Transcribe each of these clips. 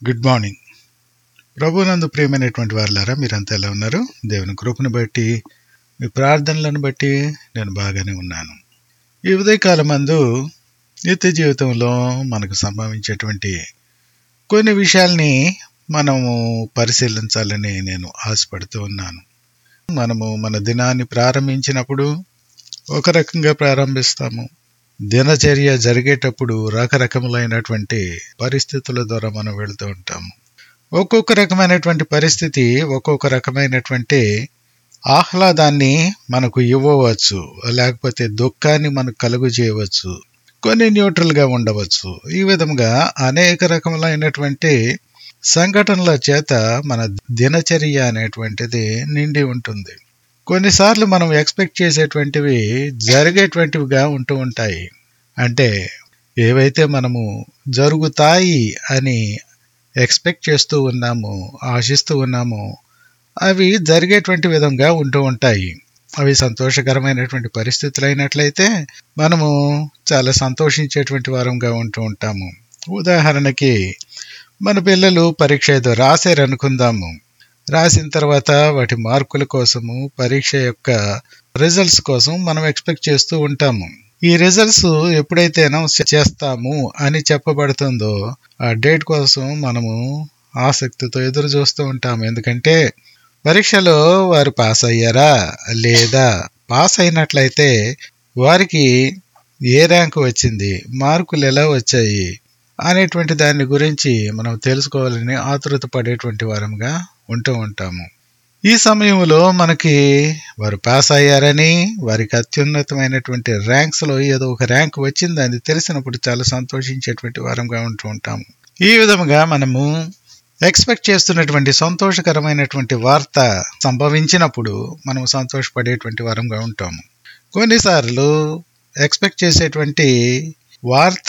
good morning ప్రభునందు ప్రియమైనటువంటి వారులారా మీరంతా ఎలా ఉన్నారు దేవుని కృపను బట్టి మీ ప్రార్థనలను బట్టి నేను బాగానే ఉన్నాను ఈ ఉదయకాలం మందు నిత్య జీవితంలో మనకు సంభవించేటువంటి కొన్ని విషయాల్ని మనము పరిశీలించాలని నేను ఆశపడుతూ ఉన్నాను మనము మన దినాన్ని ప్రారంభించినప్పుడు ఒక రకంగా ప్రారంభిస్తాము దినచర్య జరిగేటప్పుడు రకరకములైనటువంటి పరిస్థితుల ద్వారా మనం వెళుతూ ఉంటాము ఒక్కొక్క రకమైనటువంటి పరిస్థితి ఒక్కొక్క రకమైనటువంటి ఆహ్లాదాన్ని మనకు ఇవ్వవచ్చు లేకపోతే దుఃఖాన్ని మనకు కలుగు చేయవచ్చు కొన్ని న్యూట్రల్గా ఉండవచ్చు ఈ విధంగా అనేక రకములైనటువంటి సంఘటనల చేత మన దినచర్య అనేటువంటిది నిండి ఉంటుంది కొన్నిసార్లు మనం ఎక్స్పెక్ట్ చేసేటువంటివి జరిగేటువంటివిగా ఉంటూ ఉంటాయి అంటే ఏవైతే మనము జరుగుతాయి అని ఎక్స్పెక్ట్ చేస్తూ ఉన్నామో ఆశిస్తూ ఉన్నామో అవి జరిగేటువంటి విధంగా ఉంటూ ఉంటాయి అవి సంతోషకరమైనటువంటి పరిస్థితులు అయినట్లయితే మనము చాలా సంతోషించేటువంటి వారంగా ఉంటూ ఉంటాము ఉదాహరణకి మన పిల్లలు పరీక్ష ఏదో రాశారనుకుందాము రాసిన తర్వాత వాటి మార్కుల కోసము పరీక్ష యొక్క రిజల్ట్స్ కోసం మనం ఎక్స్పెక్ట్ చేస్తూ ఉంటాము ఈ రిజల్ట్స్ ఎప్పుడైతే అనౌన్స్ చేస్తాము అని చెప్పబడుతుందో ఆ డేట్ కోసం మనము ఆసక్తితో ఎదురు చూస్తూ ఉంటాము ఎందుకంటే పరీక్షలో వారు పాస్ అయ్యారా లేదా పాస్ అయినట్లయితే వారికి ఏ ర్యాంకు వచ్చింది మార్కులు ఎలా వచ్చాయి అనేటువంటి దాని గురించి మనం తెలుసుకోవాలని ఆతృత పడేటువంటి వారంగా ఉంటూ ఉంటాము ఈ సమయంలో మనకి వారు పాస్ అయ్యారని వారికి అత్యున్నతమైనటువంటి ర్యాంక్స్లో ఏదో ఒక ర్యాంక్ వచ్చిందని తెలిసినప్పుడు చాలా సంతోషించేటువంటి వారంగా ఉంటూ ఉంటాము ఈ విధముగా మనము ఎక్స్పెక్ట్ చేస్తున్నటువంటి సంతోషకరమైనటువంటి వార్త సంభవించినప్పుడు మనం సంతోషపడేటువంటి వారంగా ఉంటాము కొన్నిసార్లు ఎక్స్పెక్ట్ చేసేటువంటి వార్త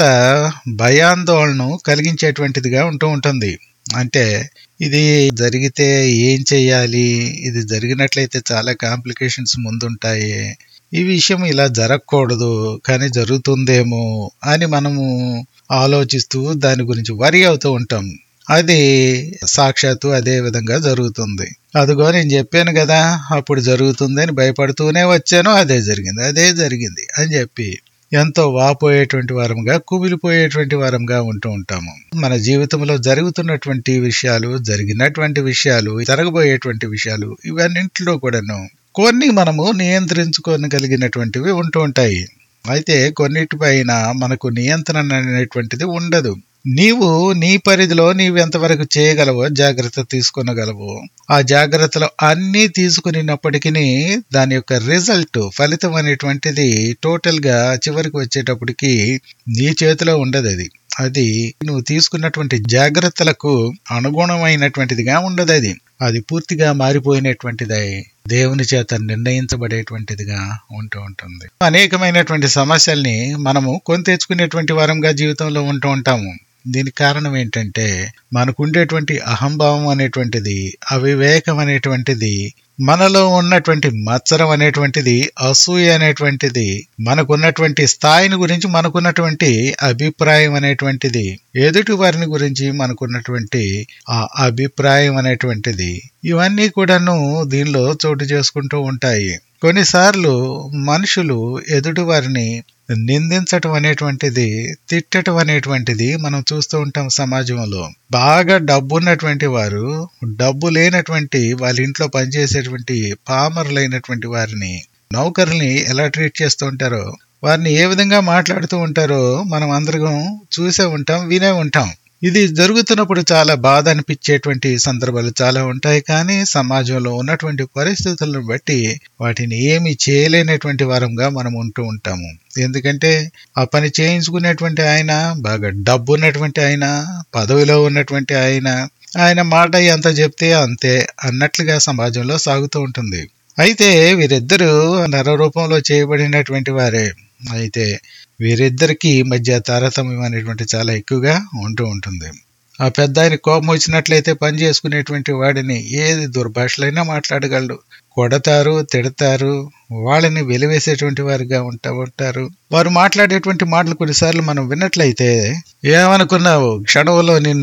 భయాందోళన కలిగించేటువంటిదిగా ఉంటూ ఉంటుంది అంటే ఇది జరిగితే ఏం చెయ్యాలి ఇది జరిగినట్లయితే చాలా కాంప్లికేషన్స్ ముందుంటాయి ఈ విషయం ఇలా జరగకూడదు కానీ జరుగుతుందేమో అని మనము ఆలోచిస్తూ దాని గురించి వరి అవుతూ ఉంటాం అది సాక్షాత్తు అదే విధంగా జరుగుతుంది అదిగో నేను చెప్పాను కదా అప్పుడు జరుగుతుంది అని భయపడుతూనే వచ్చాను అదే జరిగింది అదే జరిగింది అని చెప్పి ఎంతో వాపోయేటువంటి వారంగా కుమిలిపోయేటువంటి వారంగా ఉంటూ ఉంటాము మన జీవితంలో జరుగుతున్నటువంటి విషయాలు జరిగినటువంటి విషయాలు జరగబోయేటువంటి విషయాలు ఇవన్నింటిలో కూడాను కొన్ని మనము నియంత్రించుకోగలిగినటువంటివి ఉంటూ ఉంటాయి అయితే కొన్నిటిపైన మనకు నియంత్రణ అనేటువంటిది ఉండదు నీవు నీ పరిధిలో నీవు ఎంతవరకు చేయగలవో జాగ్రత్త తీసుకునగలవు ఆ జాగ్రత్తలు అన్నీ తీసుకునినప్పటికీ దాని యొక్క రిజల్ట్ ఫలితం అనేటువంటిది టోటల్ గా చివరికి వచ్చేటప్పటికి నీ చేతిలో ఉండదు అది అది నువ్వు తీసుకున్నటువంటి జాగ్రత్తలకు అనుగుణమైనటువంటిదిగా ఉండదు అది అది పూర్తిగా మారిపోయినటువంటిదై దేవుని చేత నిర్ణయించబడేటువంటిదిగా ఉంటూ ఉంటుంది అనేకమైనటువంటి సమస్యల్ని మనము కొని తెచ్చుకునేటువంటి వారంగా జీవితంలో ఉంటూ ఉంటాము దీనికి కారణం ఏంటంటే మనకు ఉండేటువంటి అహంభావం అనేటువంటిది అవివేకం అనేటువంటిది మనలో ఉన్నటువంటి మత్సరం అనేటువంటిది అసూయ అనేటువంటిది మనకున్నటువంటి స్థాయిని గురించి మనకున్నటువంటి అభిప్రాయం అనేటువంటిది ఎదుటి వారిని గురించి మనకున్నటువంటి ఆ అభిప్రాయం అనేటువంటిది ఇవన్నీ కూడాను దీనిలో చోటు చేసుకుంటూ ఉంటాయి కొన్నిసార్లు మనుషులు ఎదుటి వారిని నిందించటం అనేటువంటిది తిట్టడం అనేటువంటిది మనం చూస్తూ ఉంటాం సమాజంలో బాగా డబ్బు ఉన్నటువంటి వారు డబ్బు లేనటువంటి వాళ్ళ ఇంట్లో పనిచేసేటువంటి పామరులైనటువంటి వారిని నౌకర్ని ఎలా ట్రీట్ చేస్తూ ఉంటారో వారిని ఏ విధంగా మాట్లాడుతూ ఉంటారో మనం అందరం చూసే ఉంటాం వినే ఉంటాం ఇది జరుగుతున్నప్పుడు చాలా బాధ అనిపించేటువంటి సందర్భాలు చాలా ఉంటాయి కానీ సమాజంలో ఉన్నటువంటి పరిస్థితులను బట్టి వాటిని ఏమి చేయలేనటువంటి వారంగా మనం ఉంటూ ఉంటాము ఎందుకంటే ఆ పని చేయించుకునేటువంటి ఆయన బాగా డబ్బు ఉన్నటువంటి ఆయన పదవిలో ఉన్నటువంటి ఆయన ఆయన మాట ఎంత చెప్తే అంతే అన్నట్లుగా సమాజంలో సాగుతూ ఉంటుంది అయితే వీరిద్దరూ నర రూపంలో చేయబడినటువంటి వారే అయితే వీరిద్దరికి మధ్య తారతమ్యం అనేటువంటి చాలా ఎక్కువగా ఉంటూ ఉంటుంది ఆ పెద్ద ఆయన కోపం వచ్చినట్లయితే పని చేసుకునేటువంటి వాడిని ఏది దుర్భాషలైనా మాట్లాడగలడు కొడతారు తిడతారు వాళ్ళని వెలివేసేటువంటి వారిగా ఉంటా ఉంటారు వారు మాట్లాడేటువంటి మాటలు కొన్నిసార్లు మనం విన్నట్లయితే ఏమనుకున్నావు క్షణంలో నిన్ను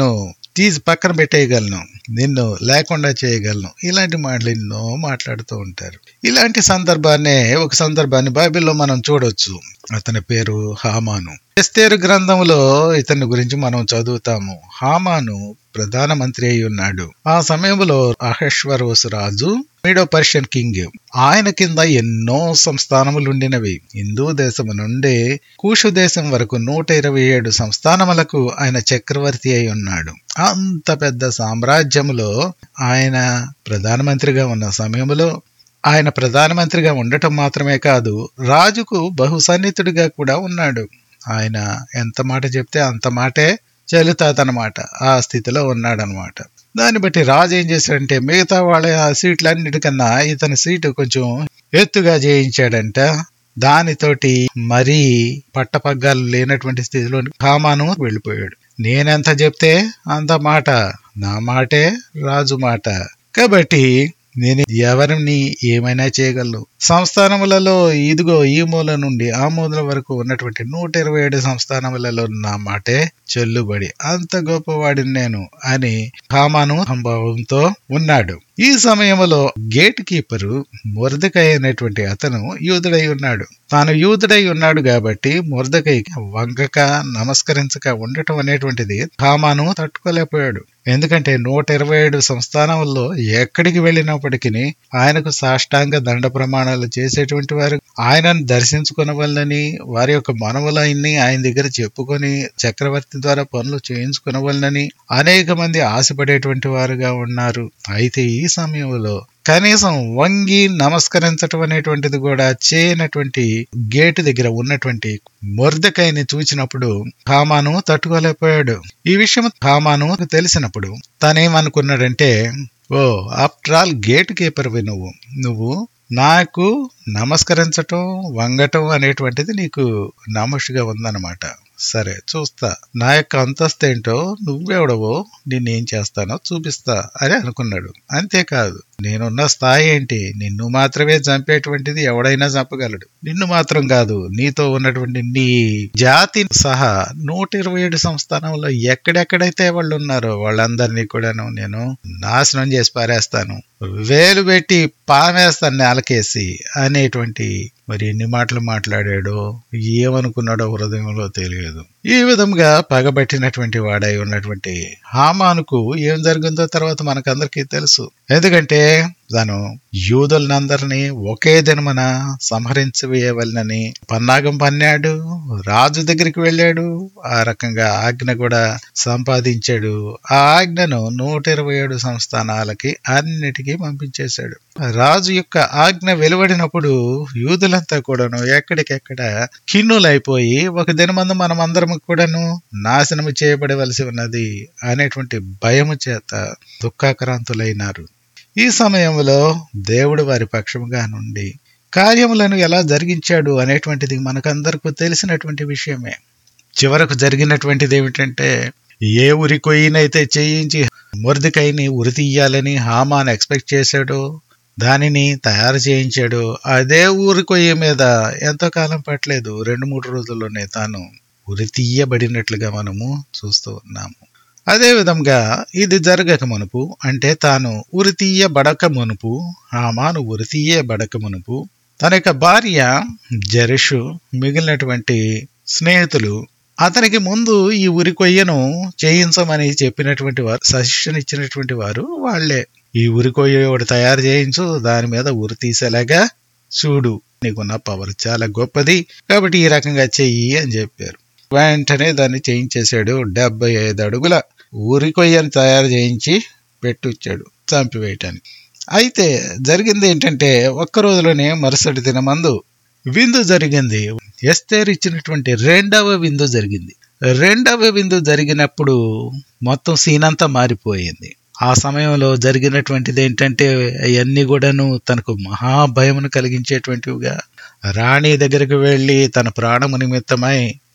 తీసి పక్కన పెట్టేయగలను నిన్ను లేకుండా చేయగలను ఇలాంటి మాటలు ఎన్నో మాట్లాడుతూ ఉంటారు ఇలాంటి సందర్భాన్నే ఒక సందర్భాన్ని బైబిల్లో మనం చూడొచ్చు అతని పేరు హామాను ఎస్తేరు గ్రంథంలో ఇతని గురించి మనం చదువుతాము హామాను ప్రధానమంత్రి అయి ఉన్నాడు ఆ సమయంలో అహేశ్వరోసు రాజు మీడో పర్షియన్ కింగ్ ఆయన కింద ఎన్నో సంస్థానములు ఉండినవి హిందూ దేశము నుండి కూషు దేశం వరకు నూట ఇరవై ఏడు సంస్థానములకు ఆయన చక్రవర్తి అయి ఉన్నాడు అంత పెద్ద సామ్రాజ్యములో ఆయన ప్రధానమంత్రిగా ఉన్న సమయంలో ఆయన ప్రధానమంత్రిగా ఉండటం మాత్రమే కాదు రాజుకు బహు సన్నిహితుడిగా కూడా ఉన్నాడు ఆయన ఎంత మాట చెప్తే అంత మాటే చెల్లుతాతనమాట ఆ స్థితిలో ఉన్నాడనమాట దాన్ని బట్టి రాజు ఏం చేశాడంటే మిగతా వాళ్ళ ఆ సీట్లన్నిటికన్నా ఇతని సీటు కొంచెం ఎత్తుగా చేయించాడంట దానితోటి మరీ పట్టపగ్గాలు లేనటువంటి స్థితిలో హామాను వెళ్ళిపోయాడు నేనెంత చెప్తే అంత మాట నా మాటే రాజు మాట కాబట్టి నేను ఎవరిని ఏమైనా చేయగలను సంస్థానములలో ఇదిగో ఈ మూల నుండి ఆ మూల వరకు ఉన్నటువంటి నూట ఇరవై ఏడు సంస్థానములలో నా మాటే చెల్లుబడి అంత గొప్పవాడిని నేను అని హామాను సంభావంతో ఉన్నాడు ఈ సమయంలో గేట్ కీపరు మొరదకై అనేటువంటి అతను యూదుడై ఉన్నాడు తాను యూదుడై ఉన్నాడు కాబట్టి మొరదకైకి వంగక నమస్కరించక ఉండటం అనేటువంటిది హామాను తట్టుకోలేకపోయాడు ఎందుకంటే నూట ఇరవై ఏడు సంస్థానంలో ఎక్కడికి వెళ్ళినప్పటికీ ఆయనకు సాష్టాంగ దండ ప్రమాణాలు చేసేటువంటి వారు ఆయనను దర్శించుకునవలనని వారి యొక్క మనవులన్నీ ఆయన దగ్గర చెప్పుకొని చక్రవర్తి ద్వారా పనులు చేయించుకునవలనని అనేక మంది ఆశపడేటువంటి వారుగా ఉన్నారు అయితే ఈ సమయంలో కనీసం వంగి నమస్కరించటం అనేటువంటిది కూడా చేయనటువంటి గేటు దగ్గర ఉన్నటువంటి మొర్దకాయని చూచినప్పుడు హామాను తట్టుకోలేకపోయాడు ఈ విషయం హామాను తెలిసినప్పుడు తనేమనుకున్నాడంటే ఓ ఆఫ్టర్ ఆల్ గేట్ కీపర్వి నువ్వు నువ్వు నాకు నమస్కరించటం వంగటం అనేటువంటిది నీకు నామోషిగా ఉందన్నమాట సరే చూస్తా నా యొక్క అంతస్తు ఏంటో నువ్వెవడవో నేనేం చేస్తానో చూపిస్తా అని అనుకున్నాడు అంతేకాదు నేనున్న స్థాయి ఏంటి నిన్ను మాత్రమే చంపేటువంటిది ఎవడైనా చంపగలడు నిన్ను మాత్రం కాదు నీతో ఉన్నటువంటి నీ జాతి సహా నూట ఇరవై ఏడు సంస్థానంలో ఎక్కడెక్కడైతే వాళ్ళు ఉన్నారో వాళ్ళందరినీ కూడాను నేను నాశనం చేసి పారేస్తాను వేలు పెట్టి పామేస్తాను నేలకేసి అనేటువంటి మరి ఎన్ని మాటలు మాట్లాడాడో ఏమనుకున్నాడో హృదయంలో తెలియదు ఈ విధంగా పగబట్టినటువంటి వాడై ఉన్నటువంటి హామానుకు ఏం జరిగిందో తర్వాత మనకందరికీ తెలుసు ఎందుకంటే తను యూదులందరినీ ఒకే దినమున సంహరించి వేయవలనని పన్నాగం పన్నాడు రాజు దగ్గరికి వెళ్ళాడు ఆ రకంగా ఆజ్ఞ కూడా సంపాదించాడు ఆ ఆజ్ఞను నూట ఇరవై ఏడు సంస్థానాలకి అన్నిటికీ పంపించేశాడు రాజు యొక్క ఆజ్ఞ వెలువడినప్పుడు యూదులంతా కూడాను ఎక్కడికెక్కడ కిన్నులైపోయి ఒక దినమందు మనం అందరం కూడాను నాశనము చేయబడవలసి ఉన్నది అనేటువంటి భయము చేత దుఃఖాక్రాంతులైనారు ఈ సమయంలో దేవుడు వారి పక్షముగా నుండి కార్యములను ఎలా జరిగించాడు అనేటువంటిది మనకందరకు తెలిసినటువంటి విషయమే చివరకు జరిగినటువంటిది ఏమిటంటే ఏ ఉరి కొయ్యినైతే చేయించి మురదికైని ఉరి తీయాలని హామాన్ ఎక్స్పెక్ట్ చేశాడో దానిని తయారు చేయించాడు అదే ఊరి కొయ్య మీద ఎంతో కాలం పట్టలేదు రెండు మూడు రోజుల్లోనే తాను ఉరి తీయబడినట్లుగా మనము చూస్తూ ఉన్నాము అదే విధంగా ఇది జరగక మునుపు అంటే తాను ఉరి తీయబడక మునుపు హామాను ఉరి తీయబడక మునుపు తన యొక్క భార్య జరుషు మిగిలినటువంటి స్నేహితులు అతనికి ముందు ఈ ఉరి కొయ్యను చేయించమని చెప్పినటువంటి వారు సజెషన్ ఇచ్చినటువంటి వారు వాళ్లే ఈ ఉరి కొయ్య ఒకటి తయారు చేయించు దాని మీద ఉరి తీసేలాగా చూడు నీకున్న పవర్ చాలా గొప్పది కాబట్టి ఈ రకంగా చెయ్యి అని చెప్పారు వెంటనే దాన్ని చేయించేశాడు డెబ్బై ఐదు అడుగుల ఊరి కొయ్యని తయారు చేయించి పెట్టొచ్చాడు చంపివేయటానికి అయితే జరిగింది ఏంటంటే ఒక్క రోజులోనే మరుసటి దినమందు విందు జరిగింది ఎస్తేర్ ఇచ్చినటువంటి రెండవ విందు జరిగింది రెండవ విందు జరిగినప్పుడు మొత్తం సీన్ అంతా మారిపోయింది ఆ సమయంలో జరిగినటువంటిది ఏంటంటే అవన్నీ కూడాను తనకు మహాభయమును కలిగించేటువంటివిగా రాణి దగ్గరికి వెళ్ళి తన ప్రాణము నిమిత్తమై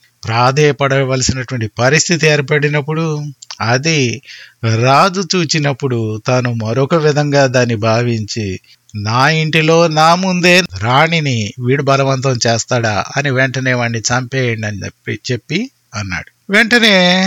ప్రాధేయపడవలసినటువంటి పరిస్థితి ఏర్పడినప్పుడు అది రాజు చూచినప్పుడు తాను మరొక విధంగా దాన్ని భావించి నా ఇంటిలో నా ముందే రాణిని వీడు బలవంతం చేస్తాడా అని వెంటనే వాడిని చంపేయండి అని చెప్పి చెప్పి అన్నాడు వెంటనే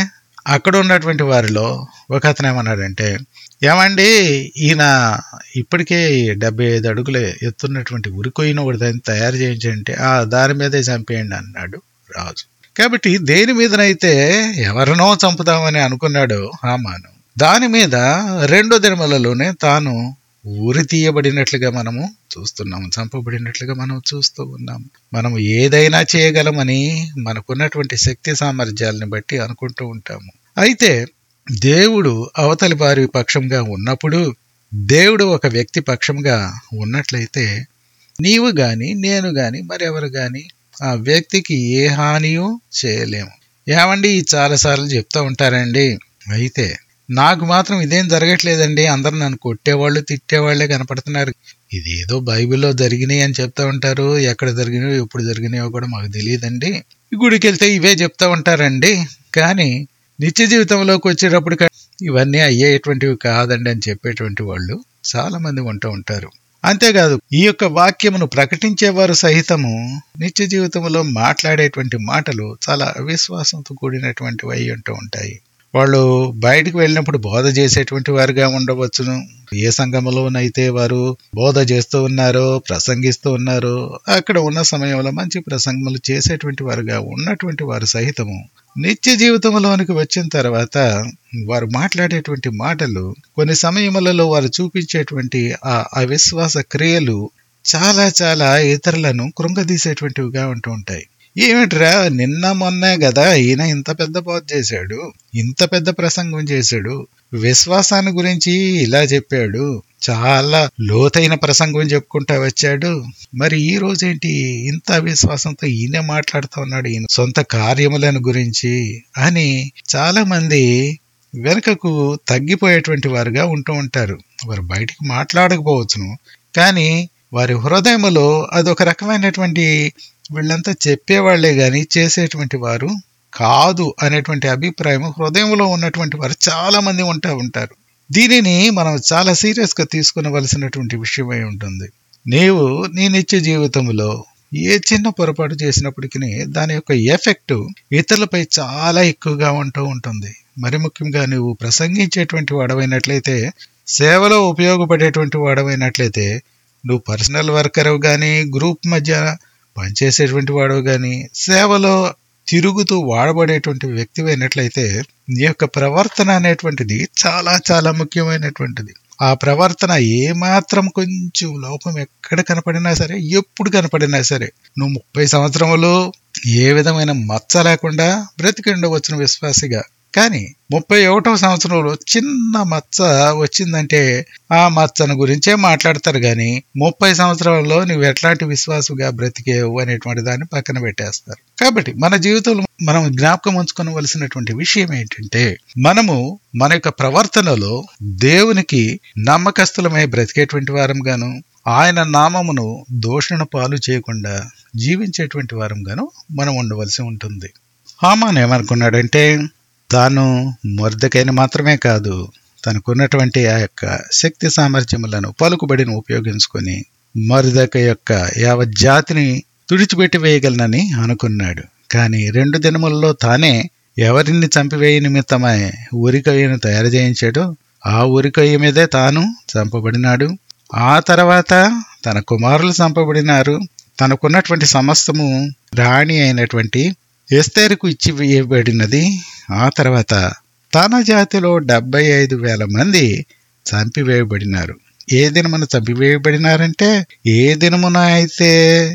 అక్కడ ఉన్నటువంటి వారిలో ఒక అతను ఏమన్నాడంటే ఏమండి ఈయన ఇప్పటికే డెబ్బై ఐదు అడుగులు ఎత్తున్నటువంటి ఉరికొయ్యిన ఒకటి దాన్ని తయారు చేయించంటే ఆ దాని మీదే చంపేయండి అన్నాడు రాజు కాబట్టి దేని మీదనైతే ఎవరినో చంపుదామని అనుకున్నాడో హామాను దాని మీద రెండో దినములలోనే తాను ఉరి తీయబడినట్లుగా మనము చూస్తున్నాము చంపబడినట్లుగా మనం చూస్తూ ఉన్నాము మనం ఏదైనా చేయగలమని మనకున్నటువంటి శక్తి సామర్థ్యాలను బట్టి అనుకుంటూ ఉంటాము అయితే దేవుడు అవతలి వారి పక్షంగా ఉన్నప్పుడు దేవుడు ఒక వ్యక్తి పక్షంగా ఉన్నట్లయితే నీవు గాని నేను గాని మరెవరు గాని ఆ వ్యక్తికి ఏ హానియో చేయలేము ఏమండి చాలాసార్లు చెప్తూ ఉంటారండి అయితే నాకు మాత్రం ఇదేం జరగట్లేదండి అందరు నన్ను కొట్టేవాళ్ళు తిట్టేవాళ్లే కనపడుతున్నారు ఇదేదో బైబిల్లో జరిగినాయి అని చెప్తా ఉంటారు ఎక్కడ జరిగినాయో ఎప్పుడు జరిగినాయో కూడా మాకు తెలియదండి ఈ గుడికి వెళ్తే ఇవే చెప్తా ఉంటారండి కానీ నిత్య జీవితంలోకి వచ్చేటప్పుడు ఇవన్నీ అయ్యేటువంటివి కాదండి అని చెప్పేటువంటి వాళ్ళు చాలా మంది ఉంటూ ఉంటారు అంతేకాదు ఈ యొక్క వాక్యమును ప్రకటించేవారు సహితము నిత్య జీవితంలో మాట్లాడేటువంటి మాటలు చాలా అవిశ్వాసంతో కూడినటువంటివి అయి ఉంటూ ఉంటాయి వాళ్ళు బయటకు వెళ్ళినప్పుడు బోధ చేసేటువంటి వారుగా ఉండవచ్చును ఏ సంఘములోనైతే వారు బోధ చేస్తూ ఉన్నారో ప్రసంగిస్తూ ఉన్నారో అక్కడ ఉన్న సమయంలో మంచి ప్రసంగములు చేసేటువంటి వారుగా ఉన్నటువంటి వారు సహితము నిత్య జీవితంలోనికి వచ్చిన తర్వాత వారు మాట్లాడేటువంటి మాటలు కొన్ని సమయములలో వారు చూపించేటువంటి ఆ అవిశ్వాస క్రియలు చాలా చాలా ఇతరులను కృంగదీసేటువంటివిగా ఉంటూ ఉంటాయి ఏమిట్రా నిన్న మొన్నే కదా ఈయన ఇంత పెద్ద బోధ చేశాడు ఇంత పెద్ద ప్రసంగం చేశాడు విశ్వాసాన్ని గురించి ఇలా చెప్పాడు చాలా లోతైన ప్రసంగం చెప్పుకుంటా వచ్చాడు మరి ఈ రోజేంటి ఇంత అవిశ్వాసంతో ఈయనే మాట్లాడుతూ ఉన్నాడు ఈయన సొంత కార్యములను గురించి అని చాలా మంది వెనుకకు తగ్గిపోయేటువంటి వారుగా ఉంటూ ఉంటారు వారు బయటికి మాట్లాడకపోవచ్చును కానీ వారి హృదయములో అదొక రకమైనటువంటి వీళ్ళంతా చెప్పేవాళ్లే గాని చేసేటువంటి వారు కాదు అనేటువంటి అభిప్రాయం హృదయంలో ఉన్నటువంటి వారు చాలా మంది ఉంటా ఉంటారు దీనిని మనం చాలా సీరియస్ గా తీసుకునవలసినటువంటి విషయమై ఉంటుంది నీవు నీ నిత్య జీవితంలో ఏ చిన్న పొరపాటు చేసినప్పటికీ దాని యొక్క ఎఫెక్ట్ ఇతరులపై చాలా ఎక్కువగా ఉంటూ ఉంటుంది మరి ముఖ్యంగా నువ్వు ప్రసంగించేటువంటి వాడవైనట్లయితే సేవలో ఉపయోగపడేటువంటి వాడవైనట్లయితే నువ్వు పర్సనల్ వర్కర్ కానీ గ్రూప్ మధ్య పనిచేసేటువంటి వాడు కానీ సేవలో తిరుగుతూ వాడబడేటువంటి వ్యక్తి అయినట్లయితే నీ యొక్క ప్రవర్తన అనేటువంటిది చాలా చాలా ముఖ్యమైనటువంటిది ఆ ప్రవర్తన ఏమాత్రం కొంచెం లోపం ఎక్కడ కనపడినా సరే ఎప్పుడు కనపడినా సరే నువ్వు ముప్పై సంవత్సరములు ఏ విధమైన మచ్చ లేకుండా బ్రతికి ఉండవచ్చును విశ్వాసిగా కానీ ముప్పై ఒకటవ సంవత్సరంలో చిన్న మచ్చ వచ్చిందంటే ఆ మచ్చను గురించే మాట్లాడతారు కానీ ముప్పై సంవత్సరాల్లో నువ్వు ఎట్లాంటి విశ్వాసుగా బ్రతికేవు అనేటువంటి దాన్ని పక్కన పెట్టేస్తారు కాబట్టి మన జీవితంలో మనం జ్ఞాపకం ఉంచుకోవలసినటువంటి విషయం ఏంటంటే మనము మన యొక్క ప్రవర్తనలో దేవునికి నమ్మకస్తులమై బ్రతికేటువంటి వారం గాను ఆయన నామమును దోషణ పాలు చేయకుండా జీవించేటువంటి వారం గాను మనం ఉండవలసి ఉంటుంది హామాన్ ఏమనుకున్నాడంటే తాను మొరదకైన మాత్రమే కాదు తనకున్నటువంటి ఆ యొక్క శక్తి సామర్థ్యములను పలుకుబడిని ఉపయోగించుకొని మరుదక యొక్క యావత్ జాతిని తుడిచిపెట్టి వేయగలనని అనుకున్నాడు కానీ రెండు దినములలో తానే ఎవరిని చంపివేయ నిమిత్తమై ఊరికయ్యను తయారు చేయించాడో ఆ ఊరికయ్య మీదే తాను చంపబడినాడు ఆ తర్వాత తన కుమారులు చంపబడినారు తనకున్నటువంటి సమస్తము రాణి అయినటువంటి ఎస్తేరుకు ఇచ్చి వేయబడినది ఆ తర్వాత తన జాతిలో డెబ్బై ఐదు వేల మంది చంపివేయబడినారు ఏ దినమున చంపివేయబడినారంటే ఏ దినమున అయితే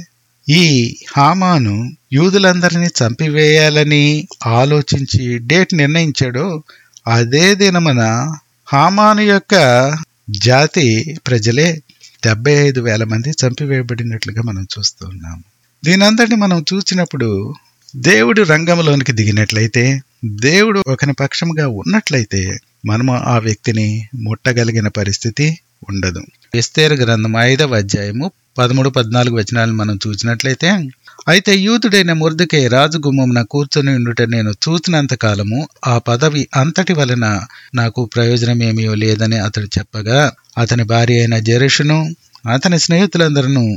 ఈ హామాను యూదులందరినీ చంపివేయాలని ఆలోచించి డేట్ నిర్ణయించాడో అదే దినమున హామాను యొక్క జాతి ప్రజలే డెబ్బై ఐదు వేల మంది చంపివేయబడినట్లుగా మనం చూస్తూ ఉన్నాము దీనంతటి మనం చూసినప్పుడు దేవుడు రంగంలోనికి దిగినట్లయితే దేవుడు ఒకని పక్షంగా ఉన్నట్లయితే మనము ఆ వ్యక్తిని ముట్టగలిగిన పరిస్థితి ఉండదు ఎస్తేరు గ్రంథం ఐదవ అధ్యాయము పదమూడు పద్నాలుగు వచనాలను మనం చూసినట్లయితే అయితే యూతుడైన ముర్దుకే రాజు గుమ్మమున కూర్చొని ఉండుట నేను చూసినంత కాలము ఆ పదవి అంతటి వలన నాకు ప్రయోజనం ఏమీ లేదని అతడు చెప్పగా అతని భార్య అయిన జెరుషును అతని స్నేహితులందరూ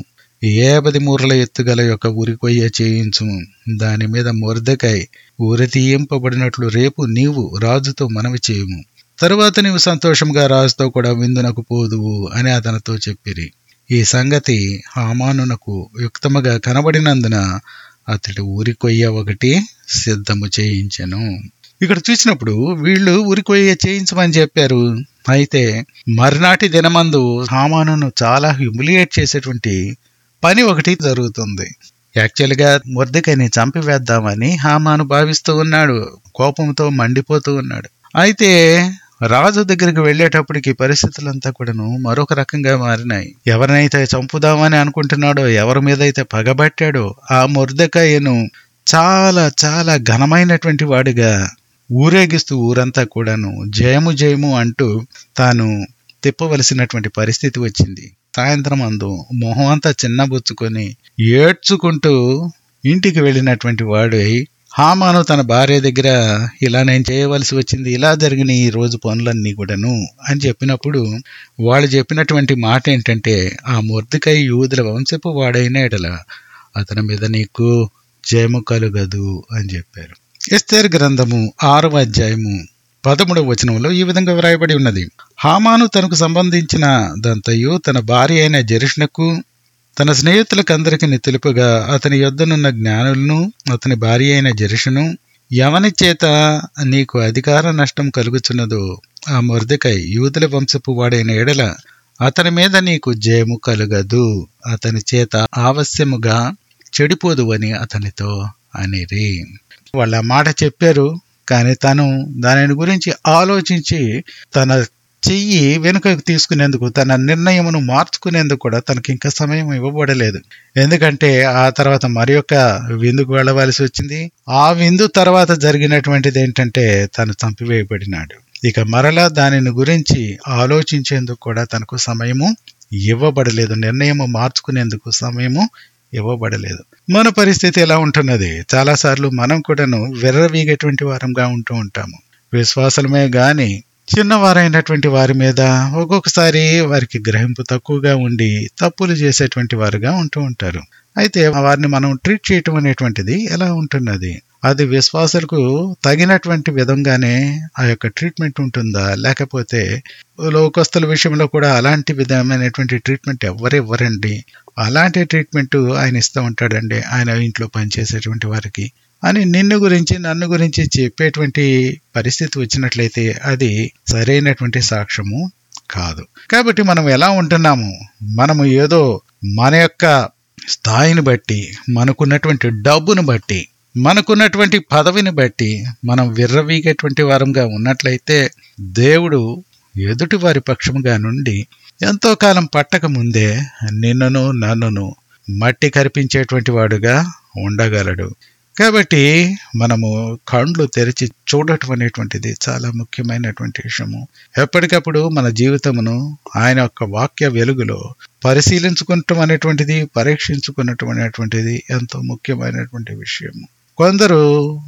ఏబది మూరల ఎత్తుగల యొక్క ఉరికొయ్య చేయించు దాని మీద మొర్దకాయ్ ఊరి తీయింపబడినట్లు రేపు నీవు రాజుతో మనవి చేయుము తరువాత నీవు సంతోషంగా రాజుతో కూడా విందునకు పోదువు అని అతనితో చెప్పిరి ఈ సంగతి హామానునకు యుక్తముగా కనబడినందున అతడు ఊరికొయ్య ఒకటి సిద్ధము చేయించెను ఇక్కడ చూసినప్పుడు వీళ్ళు ఊరికొయ్య చేయించమని చెప్పారు అయితే మర్నాటి దినమందు హామానును చాలా హ్యూమిలియేట్ చేసేటువంటి పని ఒకటి జరుగుతుంది యాక్చువల్గా మొర్దకని చంపివేద్దామని హామాను భావిస్తూ ఉన్నాడు కోపంతో మండిపోతూ ఉన్నాడు అయితే రాజు దగ్గరికి వెళ్ళేటప్పటికి పరిస్థితులంతా కూడాను మరొక రకంగా మారినాయి ఎవరినైతే చంపుదామని అనుకుంటున్నాడో ఎవరి మీద అయితే పగబట్టాడో ఆ మొర్దకాయను చాలా చాలా ఘనమైనటువంటి వాడిగా ఊరేగిస్తూ ఊరంతా కూడాను జయము జయము అంటూ తాను తిప్పవలసినటువంటి పరిస్థితి వచ్చింది సాయంత్రం అందు మొహం అంతా చిన్నబుచ్చుకొని ఏడ్చుకుంటూ ఇంటికి వెళ్ళినటువంటి వాడు హామాను తన భార్య దగ్గర ఇలా నేను చేయవలసి వచ్చింది ఇలా జరిగిన ఈ రోజు పనులన్నీ కూడాను అని చెప్పినప్పుడు వాళ్ళు చెప్పినటువంటి మాట ఏంటంటే ఆ మూర్తికై యూదుల వంశపు వాడైన ఎడల అతని మీద నీకు జయము కలుగదు అని చెప్పారు ఎస్తేర్ గ్రంథము ఆరవ అధ్యాయము పదమూడవ వచనంలో ఈ విధంగా వ్రాయబడి ఉన్నది హామాను తనకు సంబంధించిన దంతయు తన భార్య అయిన జరుష్నకు తన స్నేహితులకు అందరికి తెలుపుగా అతని యొద్దనున్న జ్ఞానులను అతని భార్య అయిన జరుషును ఎవని చేత నీకు అధికార నష్టం కలుగుచున్నదో ఆ మొర్దకై యూదుల వంశపు వాడైన ఎడల అతని మీద నీకు జయము కలుగదు అతని చేత ఆవశ్యముగా చెడిపోదు అని అతనితో అనిరి వాళ్ళ మాట చెప్పారు కానీ తను దానిని గురించి ఆలోచించి తన చెయ్యి వెనుకకు తీసుకునేందుకు తన నిర్ణయమును మార్చుకునేందుకు కూడా తనకి ఇంకా సమయం ఇవ్వబడలేదు ఎందుకంటే ఆ తర్వాత మరి యొక్క విందుకు వెళ్ళవలసి వచ్చింది ఆ విందు తర్వాత జరిగినటువంటిది ఏంటంటే తను చంపివేయబడినాడు ఇక మరలా దానిని గురించి ఆలోచించేందుకు కూడా తనకు సమయము ఇవ్వబడలేదు నిర్ణయము మార్చుకునేందుకు సమయము ఇవ్వబడలేదు మన పరిస్థితి ఎలా ఉంటున్నది చాలాసార్లు మనం కూడాను వెర్రవీగేటువంటి వారంగా ఉంటూ ఉంటాము విశ్వాసలమే గాని చిన్నవారైనటువంటి వారి మీద ఒక్కొక్కసారి వారికి గ్రహింపు తక్కువగా ఉండి తప్పులు చేసేటువంటి వారుగా ఉంటూ ఉంటారు అయితే వారిని మనం ట్రీట్ చేయటం అనేటువంటిది ఎలా ఉంటున్నది అది విశ్వాసులకు తగినటువంటి విధంగానే ఆ యొక్క ట్రీట్మెంట్ ఉంటుందా లేకపోతే లోకస్తుల విషయంలో కూడా అలాంటి విధమైనటువంటి ట్రీట్మెంట్ ఎవరు ఇవ్వరండి అలాంటి ట్రీట్మెంట్ ఆయన ఇస్తూ ఉంటాడండి ఆయన ఇంట్లో పనిచేసేటువంటి వారికి అని నిన్ను గురించి నన్ను గురించి చెప్పేటువంటి పరిస్థితి వచ్చినట్లయితే అది సరైనటువంటి సాక్ష్యము కాదు కాబట్టి మనం ఎలా ఉంటున్నాము మనము ఏదో మన యొక్క స్థాయిని బట్టి మనకున్నటువంటి డబ్బును బట్టి మనకున్నటువంటి పదవిని బట్టి మనం విర్రవీగేటువంటి వారంగా ఉన్నట్లయితే దేవుడు ఎదుటి వారి పక్షముగా నుండి ఎంతో కాలం పట్టక ముందే నిన్నును నన్నును మట్టి కరిపించేటువంటి వాడుగా ఉండగలడు కాబట్టి మనము కండ్లు తెరిచి చూడటం అనేటువంటిది చాలా ముఖ్యమైనటువంటి విషయము ఎప్పటికప్పుడు మన జీవితమును ఆయన యొక్క వాక్య వెలుగులో పరిశీలించుకుంటాం అనేటువంటిది పరీక్షించుకున్నటం అనేటువంటిది ఎంతో ముఖ్యమైనటువంటి విషయము కొందరు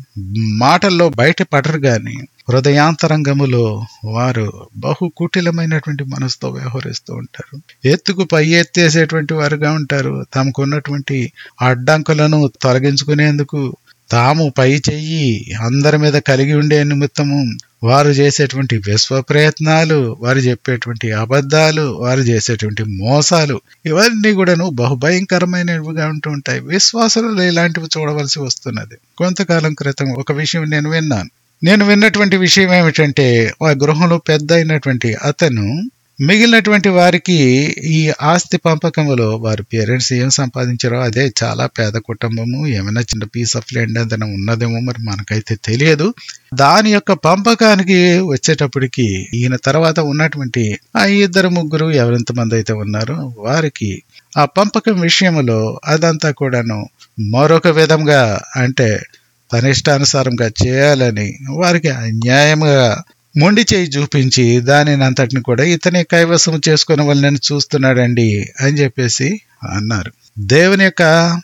మాటల్లో బయటపడరు గాని హృదయాంతరంగములో వారు బహు కుటిలమైనటువంటి మనసుతో వ్యవహరిస్తూ ఉంటారు ఎత్తుకు పై ఎత్తేసేటువంటి వారుగా ఉంటారు తమకున్నటువంటి అడ్డంకులను తొలగించుకునేందుకు తాము పై చెయ్యి అందరి మీద కలిగి ఉండే నిమిత్తము వారు చేసేటువంటి విశ్వ ప్రయత్నాలు వారు చెప్పేటువంటి అబద్ధాలు వారు చేసేటువంటి మోసాలు ఇవన్నీ కూడాను బహుభయంకరమైనవిగా ఉంటూ ఉంటాయి విశ్వాసాలు ఇలాంటివి చూడవలసి వస్తున్నది కొంతకాలం క్రితం ఒక విషయం నేను విన్నాను నేను విన్నటువంటి విషయం ఏమిటంటే ఆ గృహంలో పెద్ద అయినటువంటి అతను మిగిలినటువంటి వారికి ఈ ఆస్తి పంపకంలో వారి పేరెంట్స్ ఏం సంపాదించారో అదే చాలా పేద కుటుంబము ఏమైనా చిన్న పీస్ ఆఫ్ ల్యాండ్ ఏదైనా ఉన్నదేమో మరి మనకైతే తెలియదు దాని యొక్క పంపకానికి వచ్చేటప్పటికి ఈయన తర్వాత ఉన్నటువంటి ఆ ఇద్దరు ముగ్గురు ఎవరెంతమంది అయితే ఉన్నారో వారికి ఆ పంపకం విషయంలో అదంతా కూడాను మరొక విధంగా అంటే తన ఇష్టానుసారంగా చేయాలని వారికి అన్యాయంగా మొండి చేయి చూపించి దానిని అంతటిని కూడా ఇతనే కైవసం చేసుకునే వాళ్ళని చూస్తున్నాడండి అని చెప్పేసి అన్నారు దేవుని యొక్క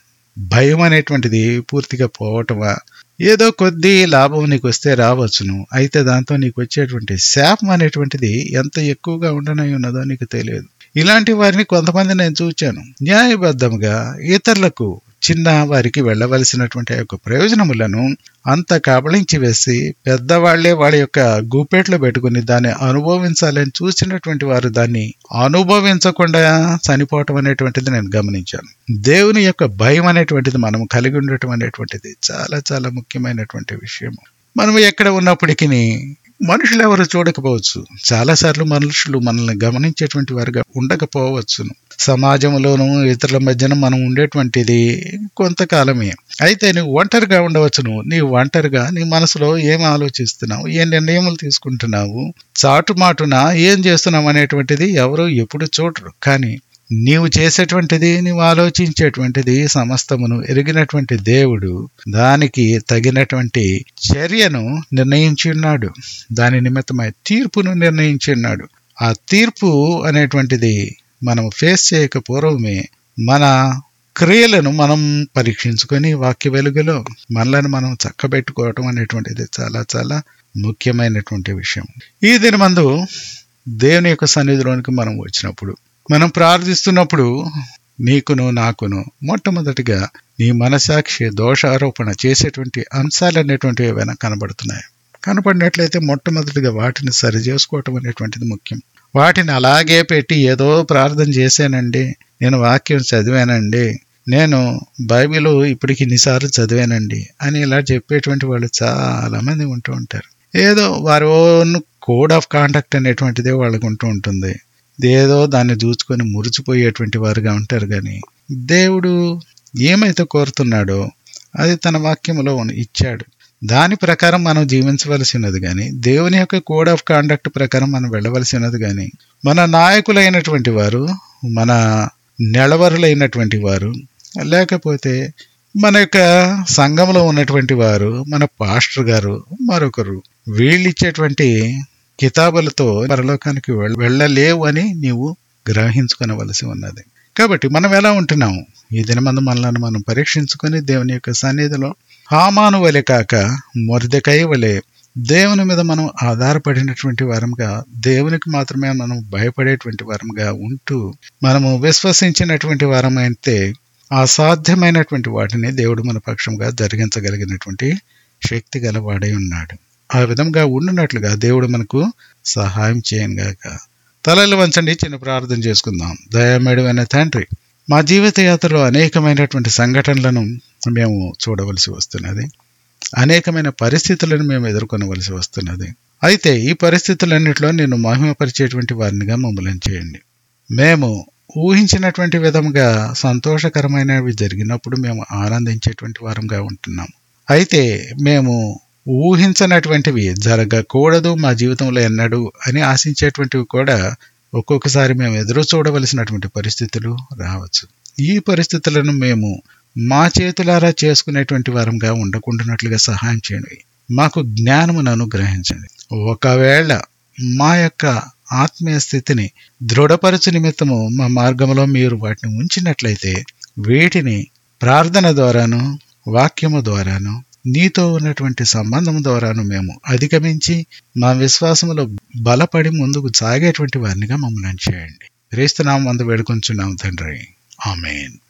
భయం అనేటువంటిది పూర్తిగా పోవటమా ఏదో కొద్ది లాభం నీకు వస్తే రావచ్చును అయితే దాంతో నీకు వచ్చేటువంటి శాపం అనేటువంటిది ఎంత ఎక్కువగా ఉండనై ఉన్నదో నీకు తెలియదు ఇలాంటి వారిని కొంతమంది నేను చూచాను న్యాయబద్ధంగా ఇతరులకు చిన్న వారికి వెళ్ళవలసినటువంటి ఆ యొక్క ప్రయోజనములను అంత కబళించి వేసి పెద్దవాళ్లే వాళ్ళ యొక్క గూపేట్లో పెట్టుకుని దాన్ని అనుభవించాలని చూసినటువంటి వారు దాన్ని అనుభవించకుండా చనిపోవటం అనేటువంటిది నేను గమనించాను దేవుని యొక్క భయం అనేటువంటిది మనం కలిగి ఉండటం అనేటువంటిది చాలా చాలా ముఖ్యమైనటువంటి విషయం మనం ఎక్కడ ఉన్నప్పటికీ మనుషులు ఎవరు చూడకపోవచ్చు చాలాసార్లు మనుషులు మనల్ని గమనించేటువంటి వారుగా ఉండకపోవచ్చును సమాజంలోనూ ఇతరుల మధ్యన మనం ఉండేటువంటిది కొంతకాలమే అయితే నువ్వు ఒంటరిగా ఉండవచ్చును నీ ఒంటరిగా నీ మనసులో ఏం ఆలోచిస్తున్నావు ఏ నిర్ణయములు తీసుకుంటున్నావు చాటుమాటున ఏం చేస్తున్నావు అనేటువంటిది ఎవరు ఎప్పుడు చూడరు కానీ నీవు చేసేటువంటిది నీవు ఆలోచించేటువంటిది సమస్తమును ఎరిగినటువంటి దేవుడు దానికి తగినటువంటి చర్యను నిర్ణయించి ఉన్నాడు దాని నిమిత్తమై తీర్పును నిర్ణయించి ఉన్నాడు ఆ తీర్పు అనేటువంటిది మనం ఫేస్ చేయక పూర్వమే మన క్రియలను మనం పరీక్షించుకొని వాక్య వెలుగులో మనలను మనం చక్కబెట్టుకోవటం అనేటువంటిది చాలా చాలా ముఖ్యమైనటువంటి విషయం ఈ దినమందు దేవుని యొక్క సన్నిధిలోనికి మనం వచ్చినప్పుడు మనం ప్రార్థిస్తున్నప్పుడు నీకును నాకును మొట్టమొదటిగా నీ మనసాక్షి దోషారోపణ చేసేటువంటి అంశాలు అనేటువంటివి ఏవైనా కనబడుతున్నాయి కనపడినట్లయితే మొట్టమొదటిగా వాటిని సరి చేసుకోవటం అనేటువంటిది ముఖ్యం వాటిని అలాగే పెట్టి ఏదో ప్రార్థన చేశానండి నేను వాక్యం చదివానండి నేను బైబిల్ ఇప్పటికి ఇన్నిసార్లు చదివానండి అని ఇలా చెప్పేటువంటి వాళ్ళు చాలా మంది ఉంటూ ఉంటారు ఏదో వారి ఓన్ కోడ్ ఆఫ్ కాండక్ట్ అనేటువంటిదే వాళ్ళకు ఉంటూ ఉంటుంది ఏదో దాన్ని చూసుకొని మురిచిపోయేటువంటి వారుగా ఉంటారు కానీ దేవుడు ఏమైతే కోరుతున్నాడో అది తన వాక్యములో ఇచ్చాడు దాని ప్రకారం మనం జీవించవలసినది కానీ దేవుని యొక్క కోడ్ ఆఫ్ కాండక్ట్ ప్రకారం మనం వెళ్ళవలసినది కానీ మన నాయకులైనటువంటి వారు మన నెలవరులైనటువంటి వారు లేకపోతే మన యొక్క సంఘంలో ఉన్నటువంటి వారు మన పాస్టర్ గారు మరొకరు వీళ్ళు ఇచ్చేటువంటి కితాబులతో పరలోకానికి వెళ్ళలేవు అని నీవు గ్రహించుకొనవలసి ఉన్నది కాబట్టి మనం ఎలా ఉంటున్నాము ఈ దినమందు మనల్ని మనం పరీక్షించుకొని దేవుని యొక్క సన్నిధిలో హామాను వలె కాక మొరిదకై వలె దేవుని మీద మనం ఆధారపడినటువంటి వారంగా దేవునికి మాత్రమే మనం భయపడేటువంటి వారంగా ఉంటూ మనము విశ్వసించినటువంటి వారమైతే అసాధ్యమైనటువంటి వాటిని దేవుడు మన పక్షంగా జరిగించగలిగినటువంటి శక్తి గలవాడై ఉన్నాడు ఆ విధంగా ఉండునట్లుగా దేవుడు మనకు సహాయం చేయనుగాక తలలు వంచండి చిన్న ప్రార్థన చేసుకుందాం దయామేడమైన తండ్రి మా జీవిత యాత్రలో అనేకమైనటువంటి సంఘటనలను మేము చూడవలసి వస్తున్నది అనేకమైన పరిస్థితులను మేము ఎదుర్కొనవలసి వస్తున్నది అయితే ఈ పరిస్థితులన్నింటిలో నేను మహిమపరిచేటువంటి వారినిగా మమ్మల్ని చేయండి మేము ఊహించినటువంటి విధంగా సంతోషకరమైనవి జరిగినప్పుడు మేము ఆనందించేటువంటి వారంగా ఉంటున్నాం అయితే మేము ఊహించనటువంటివి జరగకూడదు మా జీవితంలో ఎన్నడు అని ఆశించేటువంటివి కూడా ఒక్కొక్కసారి మేము ఎదురు చూడవలసినటువంటి పరిస్థితులు రావచ్చు ఈ పరిస్థితులను మేము మా చేతులారా చేసుకునేటువంటి వారంగా ఉండకుండానట్లుగా సహాయం చేయండి మాకు జ్ఞానమును అనుగ్రహించండి ఒకవేళ మా యొక్క ఆత్మీయ స్థితిని దృఢపరచు నిమిత్తము మా మార్గంలో మీరు వాటిని ఉంచినట్లయితే వీటిని ప్రార్థన ద్వారాను వాక్యము ద్వారాను నీతో ఉన్నటువంటి సంబంధం ద్వారాను మేము అధిగమించి మా విశ్వాసములో బలపడి ముందుకు సాగేటువంటి వారినిగా మమ్మల్ని చేయండి క్రీస్తునామం అందు వేడుకొంచున్నాం తండ్రి ఆమెన్